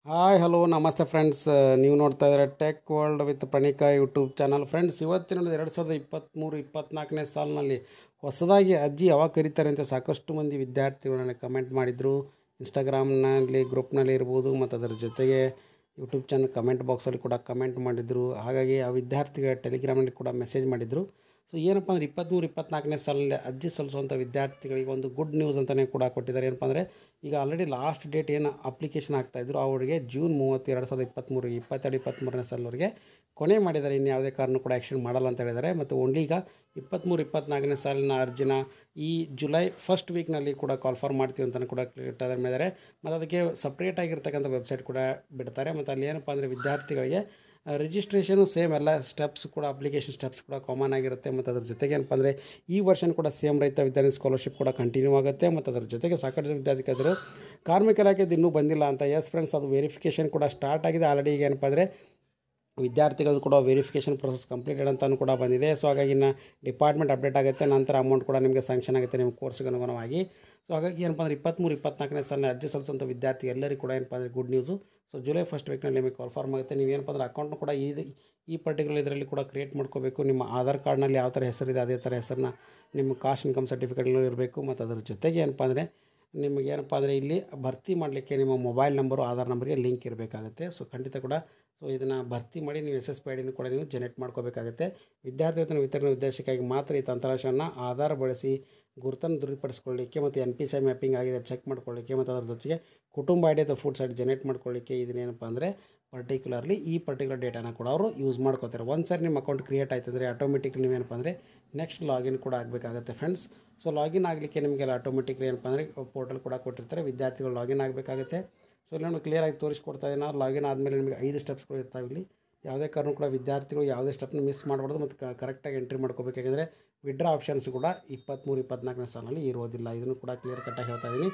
hi hello ನಮಸ್ತೆ friends ನೀವು ನೋಡ್ತಾ ಇದ್ದಾರೆ tech world with Pranika YouTube channel friends ಇವತ್ತಿನ ಎರಡು ಸಾವಿರದ ಇಪ್ಪತ್ತ್ಮೂರು ಇಪ್ಪತ್ತ್ನಾಲ್ಕನೇ ಸಾಲಿನಲ್ಲಿ ಹೊಸದಾಗಿ ಅಜ್ಜಿ ಯಾವಾಗ ಕರೀತಾರೆ ಅಂತ ಸಾಕಷ್ಟು ಮಂದಿ ವಿದ್ಯಾರ್ಥಿಗಳು ನನಗೆ ಕಮೆಂಟ್ ಮಾಡಿದರು ಇನ್ಸ್ಟಾಗ್ರಾಮ್ನಲ್ಲಿ ಗ್ರೂಪ್ನಲ್ಲಿ ಇರ್ಬೋದು ಮತ್ತು ಅದರ ಜೊತೆಗೆ ಯೂಟ್ಯೂಬ್ ಚಾನಲ್ ಕಮೆಂಟ್ ಬಾಕ್ಸಲ್ಲಿ ಕೂಡ ಕಮೆಂಟ್ ಮಾಡಿದರು ಹಾಗಾಗಿ ಆ ವಿದ್ಯಾರ್ಥಿಗಳ ಟೆಲಿಗ್ರಾಮಲ್ಲಿ ಕೂಡ ಮೆಸೇಜ್ ಮಾಡಿದರು ಸೊ ಏನಪ್ಪ ಅಂದರೆ ಇಪ್ಪತ್ತ್ಮೂರು ಇಪ್ಪತ್ನಾಲ್ಕನೇ ಸಾಲಿನಲ್ಲಿ ಅರ್ಜಿ ಸಲ್ಲಿಸುವಂಥ ವಿದ್ಯಾರ್ಥಿಗಳಿಗೆ ಒಂದು ಗುಡ್ ನ್ಯೂಸ್ ಅಂತಲೇ ಕೂಡ ಕೊಟ್ಟಿದ್ದಾರೆ ಏನಪ್ಪ ಅಂದರೆ ಈಗ ಆಲ್ರೆಡಿ ಲಾಸ್ಟ್ ಡೇಟ್ ಏನು ಅಪ್ಲಿಕೇಶನ್ ಆಗ್ತಾಯಿದ್ರು ಅವರಿಗೆ ಜೂನ್ ಮೂವತ್ತು ಎರಡು ಸಾವಿರದ ಇಪ್ಪತ್ತ್ಮೂರು ಇಪ್ಪತ್ತೆರಡು ಇಪ್ಪತ್ತ್ಮೂರನೇ ಸಾಲವರೆಗೆ ಕೊನೆ ಮಾಡಿದ್ದಾರೆ ಇನ್ನು ಯಾವುದೇ ಕಾರಣ ಕೂಡ ಆ್ಯಕ್ಷನ್ ಮಾಡಲ್ಲ ಅಂತ ಹೇಳಿದ್ದಾರೆ ಮತ್ತು ಓನ್ಲಿ ಈಗ ಇಪ್ಪತ್ತ್ಮೂರು ಇಪ್ಪತ್ನಾಲ್ಕನೇ ಸಾಲಿನ ಅರ್ಜಿನ ಈ ಜುಲೈ ಫಸ್ಟ್ ವೀಕ್ನಲ್ಲಿ ಕೂಡ ಕಾಲ್ಫಾರ್ ಮಾಡ್ತೀವಿ ಅಂತಲೂ ಕೂಡ ಕ್ಲಿಯರ್ ಮಾಡಿದ್ದಾರೆ ಮತ್ತು ಅದಕ್ಕೆ ಸಪ್ರೇಟ್ ಆಗಿರ್ತಕ್ಕಂಥ ವೆಬ್ಸೈಟ್ ಕೂಡ ಬಿಡ್ತಾರೆ ಮತ್ತು ಅಲ್ಲಿ ಏನಪ್ಪ ಅಂದರೆ ವಿದ್ಯಾರ್ಥಿಗಳಿಗೆ ರಿಜಿಸ್ಟ್ರೇಷನು ಸೇಮ್ ಎಲ್ಲ ಸ್ಟೆಪ್ಸ್ ಕೂಡ ಅಪ್ಲಿಕೇಶನ್ ಸ್ಟೆಪ್ಸ್ ಕೂಡ ಕಾಮನ್ ಆಗಿರುತ್ತೆ ಮತ್ತು ಅದ್ರ ಜೊತೆಗೆ ಏನಪ್ಪ ಅಂದರೆ ಈ ವರ್ಷನ್ ಕೂಡ ಸೇಮ್ ರೈತ ವಿದ್ಯಾರ್ಥಿ ಸ್ಕಾಲರ್ಶಿಪ್ ಕೂಡ ಕಂಟಿನ್ಯೂ ಆಗುತ್ತೆ ಮತ್ತು ಅದರ ಜೊತೆಗೆ ಸಾಕಷ್ಟು ಜನ ವಿದ್ಯಾರ್ಥಿಗಳು ಕಾರ್ಮಿಕ ಇಲಾಖೆದು ಇನ್ನೂ ಬಂದಿಲ್ಲ ಅಂತ ಎಸ್ ಫ್ರೆಂಡ್ಸ್ ಅದು ವೆರಿಫಿಕೇಷನ್ ಕೂಡ ಸ್ಟಾರ್ಟ್ ಆಗಿದೆ ಆಲ್ರೆಡಿ ಈಗ ಏನಪ್ಪ ಅಂದರೆ ವಿದ್ಯಾರ್ಥಿಗಳು ಕೂಡ ವೆರಿಫಿಕೇಷನ್ ಪ್ರೊಸೆಸ್ ಕಂಪ್ಲೀಟೆಡ್ ಅಂತಲೂ ಕೂಡ ಬಂದಿದೆ ಸೊ ಹಾಗಾಗಿ ಇನ್ನು ಡಿಪಾರ್ಟ್ಮೆಂಟ್ ಅಪ್ಡೇಟ್ ಆಗುತ್ತೆ ನಂತರ ಅಮೌಂಟ್ ಕೂಡ ನಿಮಗೆ ಸ್ಯಾಂಕ್ಷನ್ ಆಗುತ್ತೆ ನಿಮ್ಮ ಕೋರ್ಸ್ಗೆ ಅನುಗುಣವಾಗಿ ಸೊ ಹಾಗಾಗಿ ಏನಪ್ಪ ಅಂದರೆ ಇಪ್ಪತ್ತ್ಮೂರು ಇಪ್ಪತ್ನಾಲ್ಕನೇ ಸಾಲಿನ ಅರ್ಜಿ ಸಲ್ಲಿಸುವಂಥ ವಿದ್ಯಾರ್ಥಿ ಎಲ್ಲರಿಗೂ ಕೂಡ ಏನಪ್ಪ ಅಂದರೆ good news so July first ವೀಕ್ನಲ್ಲಿ ನಿಮಗೆ ಕಾಲ್ಫಾರ್ಮ್ ಆಗುತ್ತೆ ನೀವು ಏನಪ್ಪ ಅಂದರೆ ಅಕೌಂಟ್ನು ಕೂಡ ಈ ಈ ಪರ್ಟಿಕ್ಯುಲರ್ ಇದರಲ್ಲಿ ಕೂಡ ಕ್ರಿಯೇಟ್ ಮಾಡ್ಕೋಬೇಕು ನಿಮ್ಮ ಆಧಾರ್ ಕಾರ್ಡ್ನಲ್ಲಿ ಯಾವ ಥರ ಹೆಸರಿದೆ ಅದೇ ಥರ ಹೆಸರನ್ನ ನಿಮ್ಮ ಕಾಸ್ಟ್ ಇನ್ಕಮ್ ಸರ್ಟಿಫಿಕೇಟ್ನೂ ಇರಬೇಕು ಮತ್ತು ಅದರ ಜೊತೆಗೆ ಏನಪ್ಪ ಅಂದರೆ ನಿಮಗೆ ಏನಪ್ಪ ಅಂದರೆ ಇಲ್ಲಿ ಭರ್ತಿ ಮಾಡಲಿಕ್ಕೆ ನಿಮ್ಮ ಮೊಬೈಲ್ ನಂಬರು ಆಧಾರ್ ನಂಬರ್ಗೆ ಲಿಂಕ್ ಇರಬೇಕಾಗುತ್ತೆ ಸೊ ಖಂಡಿತ ಕೂಡ ಸೊ ಇದನ್ನು ಭರ್ತಿ ಮಾಡಿ ನೀವು ಎಸ್ ಎಸ್ ಪಿ ಐಡಿನೂ ಕೂಡ ನೀವು ಜನರೇಟ್ ಮಾಡ್ಕೋಬೇಕಾಗುತ್ತೆ ವಿದ್ಯಾರ್ಥಿ ವೇತನ ವಿತರಣೆ ಉದ್ದೇಶಕ್ಕಾಗಿ ಮಾತ್ರ ಈ ತಂತ್ರಾಂಶವನ್ನು ಆಧಾರ ಬಳಸಿ ಗುರುತನ್ನು ದೃಢಪಡಿಸ್ಕೊಳ್ಳಿಕ್ಕೆ ಮತ್ತು N P C I mapping ಆಗಿದೆ ಚೆಕ್ ಮಾಡ್ಕೊಳ್ಳಿಕ್ಕೆ ಮತ್ತು ಅದರ ಜೊತೆಗೆ ಕುಟುಂಬ ಐಡಿ ಅಥವಾ ಫುಡ್ ಸೈಡ್ ಜನರೇಟ್ ಮಾಡ್ಕೊಳ್ಳಿಕ್ಕೆ ಇದನ್ನೇನಪ್ಪ ಅಂದರೆ ಪರ್ಟಿಕ್ಯುಲರ್ಲಿ ಈ ಪರ್ಟಿಕ್ಯುಲರ್ ಡೇಟಾನ ಕೂಡ ಅವರು ಯೂಸ್ ಮಾಡ್ಕೋತಾರೆ ಒಂದು ಸರಿ ನಿಮ್ಮ ಅಕೌಂಟ್ ಕ್ರಿಯೇಟ್ ಆಯ್ತು ಅಂದರೆ ಆಟೋಮೆಟಿಕ್ಲಿ ನೀವೇನಪ್ಪ ಅಂದರೆ ನೆಕ್ಸ್ಟ್ ಲಾಗಿನ್ ಕೂಡ ಆಗಬೇಕಾಗುತ್ತೆ ಫ್ರೆಂಡ್ಸ್ ಸೊ ಲಾಗಿನ್ ಆಗಲಿಕ್ಕೆ ನಿಮಗೆಲ್ಲ ಆಟೋಮೆಟಿಕ್ಲಿ ಏನಪ್ಪ ಅಂದರೆ ಪೋರ್ಟಲ್ ಕೂಡ ಕೊಟ್ಟಿರ್ತಾರೆ ವಿದ್ಯಾರ್ಥಿಗಳು ಲಾಗಿನ್ ಆಗಬೇಕಾಗುತ್ತೆ ಸೊ ಇಲ್ಲಿ ನಾನು ಕ್ಲಿಯರಾಗಿ ತೋರಿಸ್ಕೊಡ್ತಾ ಇದ್ದೀನಿ ಲಾಗಿನ್ ಆದಮೇಲೆ ನಿಮಗೆ ಐದು ಸ್ಟೆಪ್ಸ್ಗಳು ಇರ್ತಾವೆ ಇಲ್ಲಿ ಯಾವುದೇ ಕಾರಣ ಕೂಡ ವಿದ್ಯಾರ್ಥಿಗಳು ಯಾವುದೇ ಸ್ಟೆಪ್ನ ಮಿಸ್ ಮಾಡಬಾರ್ದು ಮತ್ತು ಕರೆಕ್ಟಾಗಿ ಎಂಟ್ರಿ ಮಾಡ್ಕೋಬೇಕು ಯಾಕೆಂದರೆ ವಿಡ್ರಾ ಆಪ್ಷನ್ಸ್ ಕೂಡ ಇಪ್ಪತ್ತ್ಮೂರು ಇಪ್ಪತ್ನಾಲ್ಕನೇ ಸಾಲಿನಲ್ಲಿ ಇರೋದಿಲ್ಲ ಇದನ್ನು ಕೂಡ ಕ್ಲಿಯರ್ ಕಟ್ಟಾಗಿ ಹೇಳ್ತಾ ಇದ್ದೀನಿ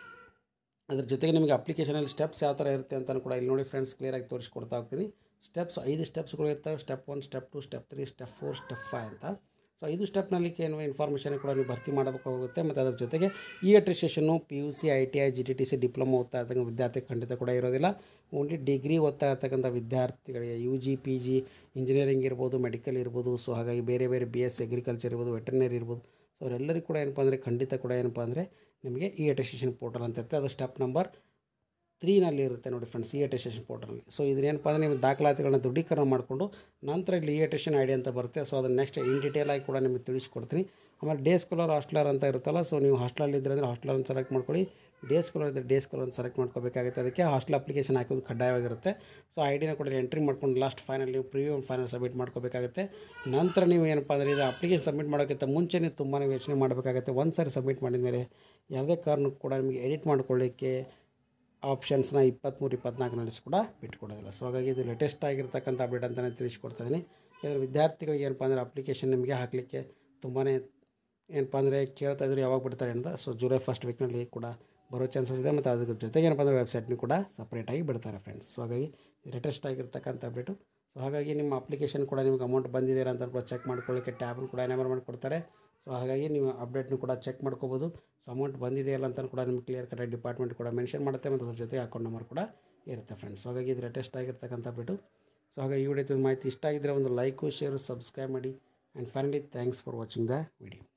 ಅದ್ರ ಜೊತೆಗೆ ನಿಮಗೆ ಅಪ್ಲಿಕೇಶನಲ್ಲಿ ಸ್ಟೆಪ್ಸ್ ಯಾವ ಥರ ಇರುತ್ತೆ ಅಂತಲೂ ಕೂಡ ಇಲ್ಲಿ ನೋಡಿ ಫ್ರೆಂಡ್ಸ್ ಕ್ಲಿಯರಾಗಿ ತೋರಿಸ್ಕೊಡ್ತಾ ಹೋಗ್ತೀನಿ ಸ್ಟೆಪ್ಸ್ ಐದು ಸ್ಟೆಪ್ಸ್ಗಳು ಇರ್ತವೆ step one step two step three step four step five ಅಂತ ಸೊ ಐದು ಸ್ಟೆಪ್ನಲ್ಲಿ ಏನು ಇನ್ಫಾರ್ಮೇಷನ್ ಕೂಡ ನೀವು ಭರ್ತಿ ಮಾಡಬೇಕಾಗುತ್ತೆ ಮತ್ತು ಅದ್ರ ಜೊತೆಗೆ ಈ ಅಟ್ರಿಸ್ಟೇಷನ್ನು P U C I T I G T T C diploma ಓದ್ತಾ ಇರ್ತಕ್ಕಂಥ ವಿದ್ಯಾರ್ಥಿ ಖಂಡಿತ ಕೂಡ ಇರೋದಿಲ್ಲ ಓನ್ಲಿ ಡಿಗ್ರಿ ಓದ್ತಾ ಇರ್ತಕ್ಕಂಥ ವಿದ್ಯಾರ್ಥಿಗಳಿಗೆ U G P G engineering ಇರ್ಬೋದು ಮೆಡಿಕಲ್ ಇರ್ಬೋದು ಸೊ ಹಾಗಾಗಿ ಬೇರೆ ಬೇರೆ ಬಿ ಎಸ್ ಅಗ್ರಿಕಲ್ಚರ್ ಇರ್ಬೋದು ವೆಟರ್ನರಿ ಇರ್ಬೋದು ಸೊ ಅವರೆಲ್ಲರಿಗೂ ಕೂಡ ಏನಪ್ಪ ಅಂದರೆ ಖಂಡಿತ ಕೂಡ ಏನಪ್ಪ ಅಂದರೆ ನಿಮಗೆ ಈ ಅಟೆಸ್ಟೇಷನ್ ಪೋರ್ಟಲ್ ಅಂತ ಇರುತ್ತೆ ಅದು ಸ್ಟೆಪ್ ನಂಬರ್ ತ್ರೀನಲ್ಲಿ ಇರುತ್ತೆ ನೋಡಿ ಫ್ರೆಂಡ್ಸ್ ಇ ಅಟೆಸ್ಟೇಷನ್ ಪೋರ್ಟಲ್ನಲ್ಲಿ ಸೊ ಇದನ್ನೇನಪ್ಪ ಅಂದರೆ ನೀವು ದಾಖಲಾತಿಗಳನ್ನ ದೃಢೀಕರಣ ಮಾಡಿಕೊಂಡು ನಂತರ ಇಲ್ಲಿ ಇ ಅಟೆಸ್ಟೇಷನ್ ಐ ಡಿ ಅಂತ ಬರುತ್ತೆ ಸೊ ಅದನ್ನು ನೆಕ್ಸ್ಟ್ ಇನ್ ಡೀಟೇಲ್ ಆಗಿ ಕೂಡ ನಿಮಗೆ ತಿಳಿಸ್ಕೊಡ್ತೀನಿ ಆಮೇಲೆ ಡೇ ಸ್ಕಾಲರ್ ಹಾಸ್ಟ್ಲರ್ ಅಂತ ಇರುತ್ತಲ್ಲ ಸೊ ನೀವು ಹಾಸ್ಟೆಲಲ್ಲಿ ಇದ್ದರೆ ಅಂದರೆ ಹಾಸ್ಟೆಲನ್ನು ಸೆಲೆಕ್ಟ್ ಮಾಡ್ಕೊಳ್ಳಿ ಡೇ ಸ್ಕಾಲರ್ ಇದ್ದರೆ ಡೇ ಸ್ಕಾಲರ್ ಸೆಲೆಕ್ಟ್ ಮಾಡ್ಕೋಬೇಕಾಗುತ್ತೆ ಅದಕ್ಕೆ ಹಾಸ್ಟೆಲ್ ಅಪ್ಲಿಕೇಶನ್ ಹಾಕೋದು ಕಡ್ಡಾಯವಾಗಿರುತ್ತೆ ಸೊ ಐ ಡಿನ ಕೂಡ ಎಂಟ್ರಿ ಮಾಡ್ಕೊಂಡು ಲಾಸ್ಟ್ ಫೈನಲ್ ನೀವು ಪ್ರಿವ್ಯೂ ಫೈನಲ್ ಸಬ್ಮಿಟ್ ಮಾಡ್ಕೋಬೇಕಾಗುತ್ತೆ ನಂತರ ನೀವು ಏನಪ್ಪ ಅಂದರೆ ಇದು ಅಪ್ಲಿಕೇಶನ್ ಸಬ್ಮಿಟ್ ಮಾಡೋಕ್ಕಿಂತ ಮುಂಚೆ ನೀವು ತುಂಬಾ ಯೋಚನೆ ಮಾಡಬೇಕಾಗುತ್ತೆ ಒಂದು ಸಾರಿ ಸಬ್ಮಿಟ್ ಮಾಡಿದ ಮೇಲೆ ಯಾವುದೇ ಕಾರಣಕ್ಕೂ ಕೂಡ ನಿಮಗೆ ಎಡಿಟ್ ಮಾಡ್ಕೊಳ್ಳಿಕ್ಕೆ ಆಪ್ಷನ್ಸ್ನ ಇಪ್ಪತ್ತ್ಮೂರು ಇಪ್ಪತ್ನಾಲ್ಕನಲ್ಲಿ ಕೂಡ ಬಿಟ್ಕೊಡೋದಿಲ್ಲ ಸೊ ಹಾಗಾಗಿ ಇದು ಲೇಟೆಸ್ಟ್ ಆಗಿರ್ತಕ್ಕಂಥ ಅಪ್ಡೇಟ್ ಅಂತಲೇ ತಿಳಿಸ್ಕೊಡ್ತಾ ಇದ್ದೀನಿ ಯಾಕಂದರೆ ವಿದ್ಯಾರ್ಥಿಗಳಿಗೆ ಏನಪ್ಪ ಅಂದರೆ ಅಪ್ಲಿಕೇಶನ್ ನಿಮಗೆ ಹಾಕಲಿಕ್ಕೆ ತುಂಬಾ ಏನಪ್ಪ ಅಂದರೆ ಕೇಳ್ತಾ ಇದ್ರು ಯಾವಾಗ ಬಿಡ್ತಾರೆ ಅಂತ ಸೊ ಜುಲೈ ಫಸ್ಟ್ ವೀಕ್ನಲ್ಲಿ ಕೂಡ ಬರೋ ಚಾನ್ಸಸ್ ಇದೆ ಮತ್ತು ಅದ್ರ ಜೊತೆಗೆ ಏನಪ್ಪ ಅಂದರೆ ವೆಬ್ಸೈಟ್ನೂ ಕೂಡ ಸಪ್ರೇಟಾಗಿ ಬಿಡ್ತಾರೆ ಫ್ರೆಂಡ್ಸ್ ಸೊ ಹಾಗಾಗಿ ಲೇಟೆಸ್ಟ್ ಆಗಿರ್ತಕ್ಕಂಥ ಅಪ್ಡೇಟು ಸೊ ಹಾಗಾಗಿ ನಿಮ್ಮ ಅಪ್ಲಿಕೇಶನ್ ಕೂಡ ನಿಮ್ಗೆ ಅಮೌಂಟ್ ಬಂದಿದೆ ಅಂತ ಕೂಡ ಚೆಕ್ ಮಾಡ್ಕೊಳ್ಳಿಕ್ಕೆ ಟ್ಯಾಬ್ನು ಕೂಡ ಎನೇಬಲ್ ಮಾಡಿಕೊಡ್ತಾರೆ ಸೊ ಹಾಗಾಗಿ ನೀವು ಅಪ್ಡೇಟ್ನು ಕೂಡ ಚೆಕ್ ಮಾಡ್ಕೋಬೋದು ಸೊ ಅಮೌಂಟ್ ಬಂದಿದೆಯಲ್ಲ ಅಂತ ಕೂಡ ನಿಮ್ಗೆ ಕ್ಲಿಯರ್ ಕಟ್ಟಾಗಿ ಡಿಪಾರ್ಟ್ಮೆಂಟ್ ಕೂಡ ಮೆನ್ಷನ್ ಮಾಡುತ್ತೆ ಮತ್ತು ಅದ್ರ ಜೊತೆಗೆ ಅಕೌಂಟ್ ನಂಬರ್ ಕೂಡ ಇರುತ್ತೆ ಫ್ರೆಂಡ್ಸ್ ಸೊ ಹಾಗಾಗಿ ಇದು ಲೇಟೆಸ್ಟ್ ಆಗಿರ್ತಕ್ಕಂಥ ಅಪ್ಡೇಟು ಸೊ ಹಾಗಾಗಿ ಈ ವಿಡಿಯೋ ಮಾಹಿತಿ ಇಷ್ಟ ಆಗಿದ್ದರೆ ಒಂದು ಲೈಕು ಶೇರು ಸಬ್ಸ್ಕ್ರೈಬ್ ಮಾಡಿ and finally thanks for watching the video